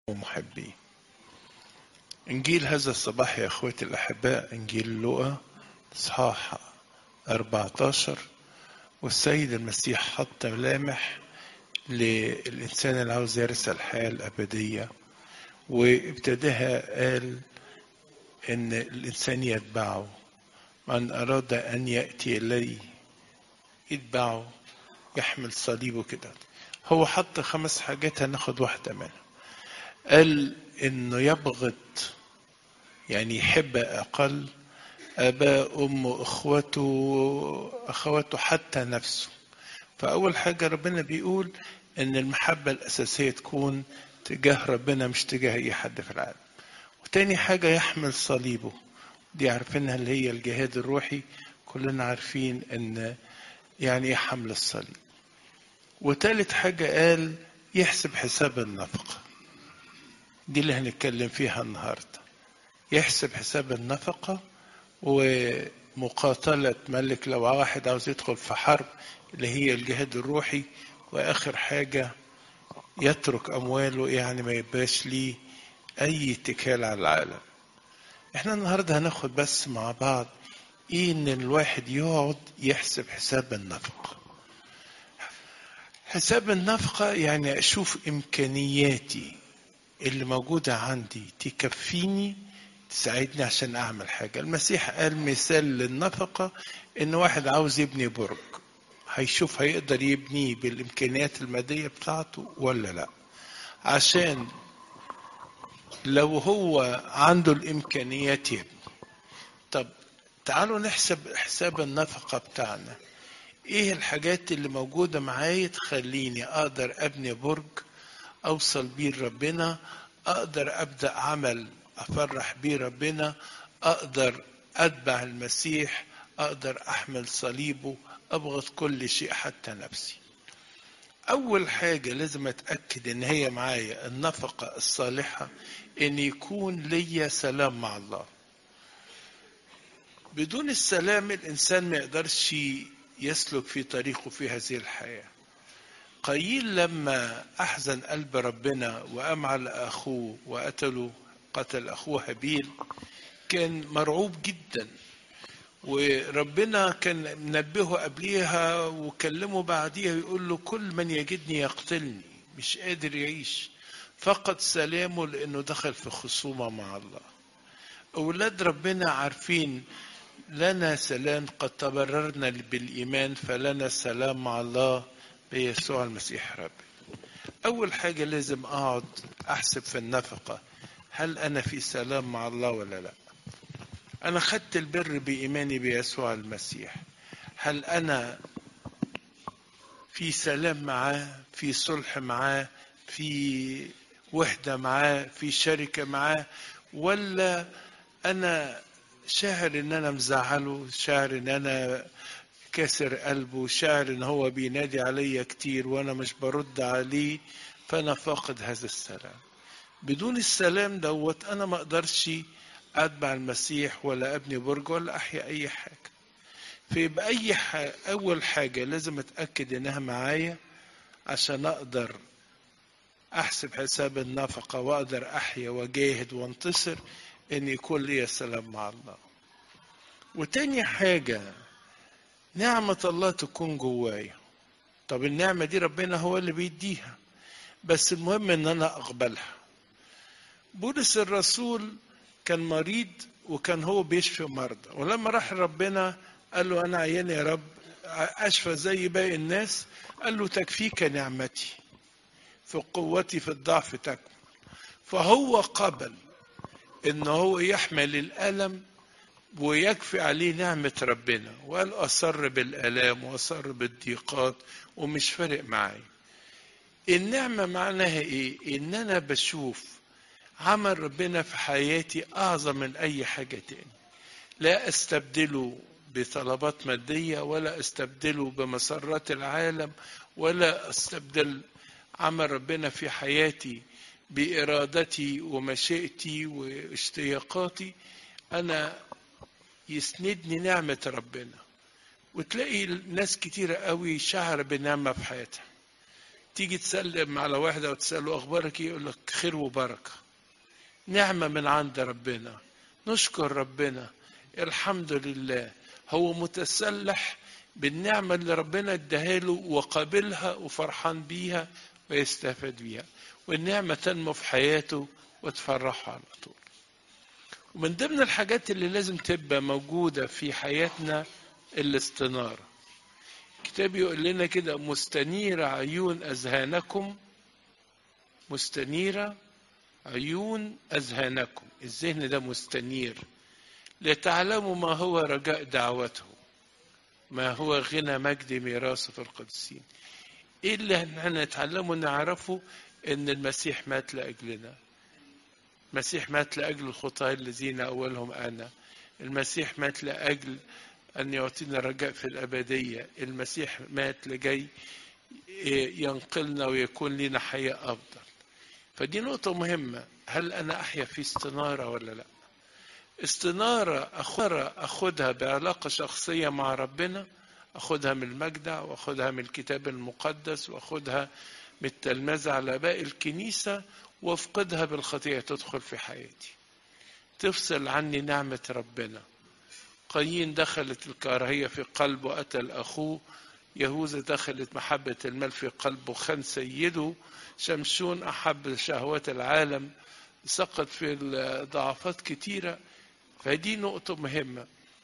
ومحبيه إنجيل هذا الصباح يا أخوتي الأحباء إنجيل لوقا إصحاح 14 والسيد المسيح حط ملامح للإنسان اللي عاوز يرث الحياة الأبدية وابتداها قال إن الإنسان يتبعه من أراد أن يأتي إلي يتبعه يحمل صليبه كده هو حط خمس حاجات هناخد واحدة منها قال إنه يبغض يعني يحب أقل آباء أمه إخوته أخواته حتى نفسه فأول حاجة ربنا بيقول إن المحبة الأساسية تكون تجاه ربنا مش تجاه أي حد في العالم وتاني حاجة يحمل صليبه دي عارفينها اللي هي الجهاد الروحي كلنا عارفين إن يعني إيه حمل الصليب وتالت حاجة قال يحسب حساب النفقة دي اللي هنتكلم فيها النهاردة يحسب حساب النفقة ومقاتلة ملك لو واحد عاوز يدخل في حرب اللي هي الجهاد الروحي وآخر حاجة يترك أمواله يعني ما يبقاش ليه أي اتكال على العالم احنا النهاردة هناخد بس مع بعض ايه ان الواحد يقعد يحسب حساب النفقة حساب النفقة يعني اشوف امكانياتي اللي موجودة عندي تكفيني تساعدني عشان اعمل حاجة المسيح قال مثال للنفقة ان واحد عاوز يبني برج هيشوف هيقدر يبنيه بالامكانيات المادية بتاعته ولا لا عشان لو هو عنده الامكانيات يبني طب تعالوا نحسب حساب النفقة بتاعنا ايه الحاجات اللي موجودة معايا تخليني اقدر ابني برج اوصل بيه لربنا اقدر ابدا عمل افرح بيه ربنا اقدر اتبع المسيح اقدر احمل صليبه ابغض كل شيء حتى نفسي اول حاجة لازم اتأكد ان هي معايا النفقة الصالحة ان يكون ليا سلام مع الله بدون السلام الانسان ما يقدرش يسلك في طريقه في هذه الحياه قايين لما احزن قلب ربنا وقام على اخوه وقتله قتل اخوه هابيل كان مرعوب جدا وربنا كان منبهه قبليها وكلمه بعديها يقول له كل من يجدني يقتلني مش قادر يعيش فقد سلامه لانه دخل في خصومه مع الله اولاد ربنا عارفين لنا سلام قد تبررنا بالايمان فلنا سلام مع الله بيسوع المسيح ربي أول حاجة لازم أقعد أحسب في النفقة هل أنا في سلام مع الله ولا لا أنا خدت البر بإيماني بيسوع المسيح هل أنا في سلام معاه في صلح معاه في وحدة معاه في شركة معاه ولا أنا شاعر إن أنا مزعله شاعر إن أنا كسر قلبه شاعر ان هو بينادي عليا كتير وانا مش برد عليه فانا فاقد هذا السلام بدون السلام دوت انا ما اقدرش اتبع المسيح ولا ابني برج ولا احيا اي حاجه فيبقى اي حاجة اول حاجه لازم اتاكد انها معايا عشان اقدر احسب حساب النفقه واقدر احيا واجاهد وانتصر ان يكون لي سلام مع الله وتاني حاجه نعمة الله تكون جوايا طب النعمة دي ربنا هو اللي بيديها بس المهم ان انا اقبلها بولس الرسول كان مريض وكان هو بيشفي مرضى ولما راح ربنا قال له انا عيان يا رب اشفى زي باقي الناس قال له تكفيك نعمتي في قوتي في الضعف تكمن فهو قبل ان هو يحمل الالم ويكفي عليه نعمة ربنا وقال أصر بالآلام وأصر بالضيقات ومش فارق معايا النعمة معناها إيه؟ إن أنا بشوف عمل ربنا في حياتي أعظم من أي حاجة تاني لا أستبدله بطلبات مادية ولا أستبدله بمسرات العالم ولا أستبدل عمل ربنا في حياتي بإرادتي ومشيئتي واشتياقاتي أنا يسندني نعمة ربنا وتلاقي ناس كتيرة قوي شعر بنعمة في حياتها تيجي تسلم على واحد او تساله اخبارك ايه يقول لك خير وبركه نعمه من عند ربنا نشكر ربنا الحمد لله هو متسلح بالنعمه اللي ربنا اداها له وقابلها وفرحان بيها ويستفاد بيها والنعمه تنمو في حياته وتفرحه على طول ومن ضمن الحاجات اللي لازم تبقى موجوده في حياتنا الاستناره الكتاب يقول لنا كده مستنيرة عيون أذهانكم مستنيرة عيون أذهانكم الذهن ده مستنير لتعلموا ما هو رجاء دعوته ما هو غنى مجد ميراثه في القدسين ايه اللي هنتعلمه نعرفه ان المسيح مات لاجلنا المسيح مات لاجل الخطاة الذين اولهم انا المسيح مات لاجل أن يعطينا رجاء في الأبدية المسيح مات لجي ينقلنا ويكون لنا حياة أفضل فدي نقطة مهمة هل أنا أحيا في استنارة ولا لا استنارة أخرى أخدها بعلاقة شخصية مع ربنا أخدها من المجدع وأخدها من الكتاب المقدس وأخدها من التلمذة على باقي الكنيسة وأفقدها بالخطيئة تدخل في حياتي تفصل عني نعمة ربنا قايين دخلت الكراهية في قلبه قتل أخوه يهوذا دخلت محبة المال في قلبه خان سيده شمشون أحب شهوات العالم سقط في ضعفات كتيرة فدي نقطة مهمة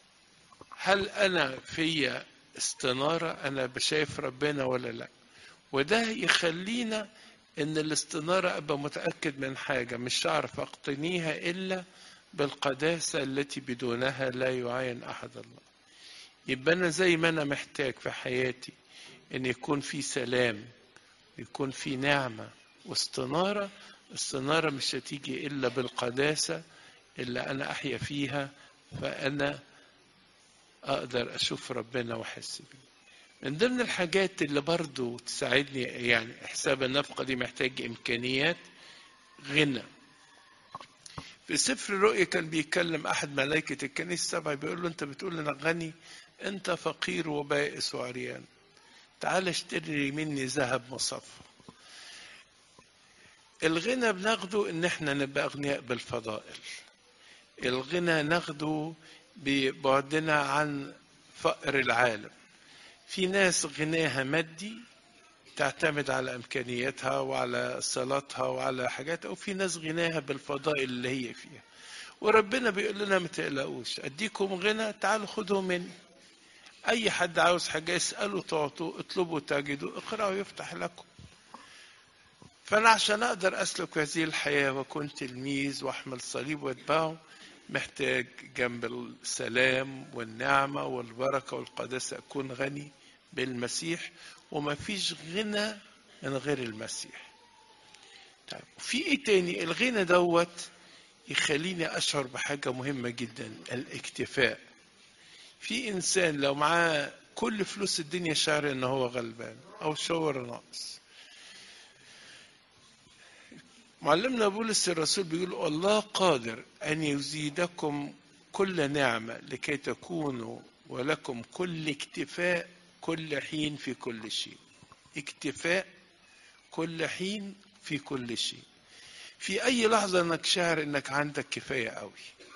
هل أنا في استنارة أنا بشايف ربنا ولا لا وده يخلينا إن الاستنارة أبقى متأكد من حاجة مش هعرف أقتنيها إلا بالقداسة التي بدونها لا يعاين أحد الله يبقى أنا زي ما أنا محتاج في حياتي أن يكون في سلام يكون في نعمة واستنارة استنارة مش هتيجي إلا بالقداسة اللي أنا أحيا فيها فأنا أقدر أشوف ربنا وأحس بيه من ضمن الحاجات اللي برضو تساعدني يعني حساب النفقة دي محتاج إمكانيات غنى في سفر الرؤيا كان بيتكلم احد ملائكه الكنيسه السبعه بيقول له انت بتقول انا غني انت فقير وبائس وعريان تعال اشتري مني ذهب مصفى الغنى بناخده ان احنا نبقى اغنياء بالفضائل الغنى ناخده ببعدنا عن فقر العالم في ناس غناها مادي تعتمد على امكانياتها وعلى صلاتها وعلى حاجات او في ناس غناها بالفضائل اللي هي فيها وربنا بيقول لنا ما تقلقوش اديكم غنى تعالوا خدوا مني اي حد عاوز حاجه اسالوا تعطوا اطلبوا تجدوا اقرأوا يفتح لكم فانا عشان اقدر اسلك هذه الحياه واكون تلميذ واحمل صليب واتبعه محتاج جنب السلام والنعمه والبركه والقداسه اكون غني بالمسيح وما فيش غنى من غير المسيح طيب في ايه تاني الغنى دوت يخليني اشعر بحاجه مهمه جدا الاكتفاء في انسان لو معاه كل فلوس الدنيا شعر ان هو غلبان او شعور ناقص معلمنا بولس الرسول بيقول الله قادر ان يزيدكم كل نعمه لكي تكونوا ولكم كل اكتفاء كل حين في كل شيء اكتفاء كل حين في كل شيء في اي لحظه انك شاعر انك عندك كفايه قوي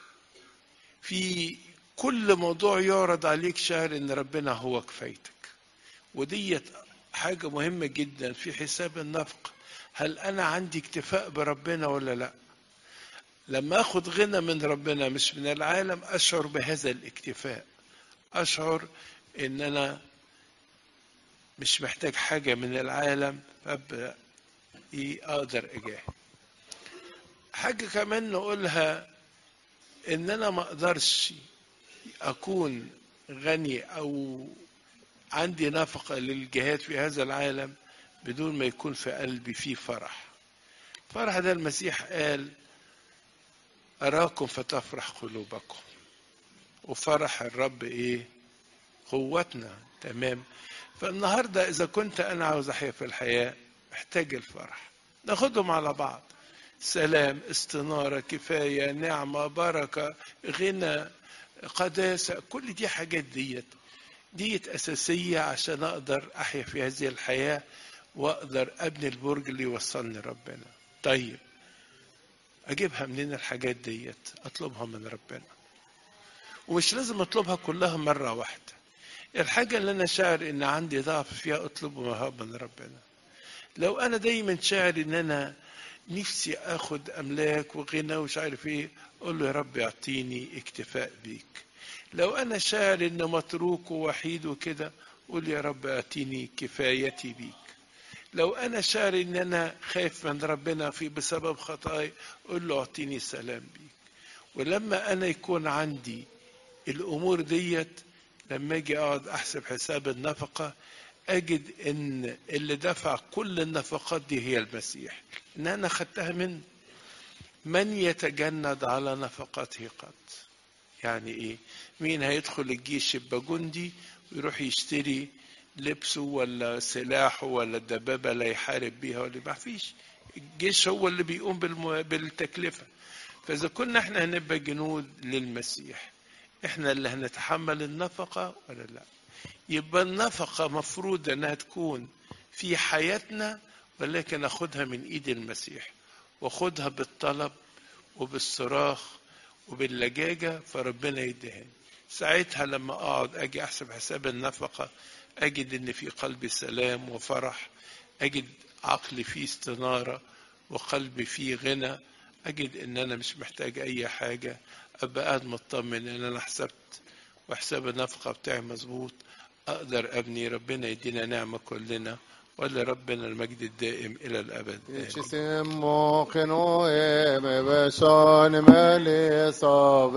في كل موضوع يعرض عليك شاعر ان ربنا هو كفايتك وديت حاجه مهمه جدا في حساب النفق هل انا عندي اكتفاء بربنا ولا لا لما اخد غنى من ربنا مش من العالم اشعر بهذا الاكتفاء اشعر ان انا مش محتاج حاجة من العالم فأبقى إيه أقدر أجاهد حاجة كمان نقولها إن أنا ما أقدرش أكون غني أو عندي نفقة للجهاد في هذا العالم بدون ما يكون في قلبي فيه فرح فرح ده المسيح قال أراكم فتفرح قلوبكم وفرح الرب إيه قوتنا تمام فالنهاردة إذا كنت أنا عاوز أحيا في الحياة محتاج الفرح ناخدهم على بعض سلام استنارة كفاية نعمة بركة غنى قداسة كل دي حاجات ديت ديت أساسية عشان أقدر أحيا في هذه الحياة واقدر ابني البرج اللي يوصلني ربنا طيب اجيبها منين الحاجات ديت اطلبها من ربنا ومش لازم اطلبها كلها مره واحده الحاجه اللي انا شاعر ان عندي ضعف فيها اطلبها من ربنا لو انا دايما شاعر ان انا نفسي اخد املاك وغنى ومش عارف ايه اقول له يا رب اعطيني اكتفاء بيك لو انا شاعر ان متروك ووحيد وكده قول يا رب اعطيني كفايتي بيك لو انا شاعر ان انا خايف من ربنا في بسبب خطاي قول له اعطيني سلام بيك ولما انا يكون عندي الامور ديت لما اجي اقعد احسب حساب النفقه اجد ان اللي دفع كل النفقات دي هي المسيح ان انا خدتها من من يتجند على نفقته قط يعني ايه مين هيدخل الجيش يبقى جندي ويروح يشتري لبسه ولا سلاحه ولا الدبابة اللي يحارب بيها ولا ما فيش الجيش هو اللي بيقوم بالم... بالتكلفة فإذا كنا احنا هنبقى جنود للمسيح احنا اللي هنتحمل النفقة ولا لا يبقى النفقة مفروض انها تكون في حياتنا ولكن اخدها من ايد المسيح واخدها بالطلب وبالصراخ وباللجاجة فربنا يدهن ساعتها لما اقعد اجي احسب حساب النفقة اجد ان في قلبي سلام وفرح اجد عقلي فيه استنارة وقلبي فيه غنى اجد ان انا مش محتاج اي حاجة ابقى قاعد مطمن ان انا حسبت وحساب النفقة بتاعي مظبوط اقدر ابني ربنا يدينا نعمة كلنا ولربنا المجد الدائم الى الابد آمين. Ici c'est mon prénom et mes personnes me les sauvent.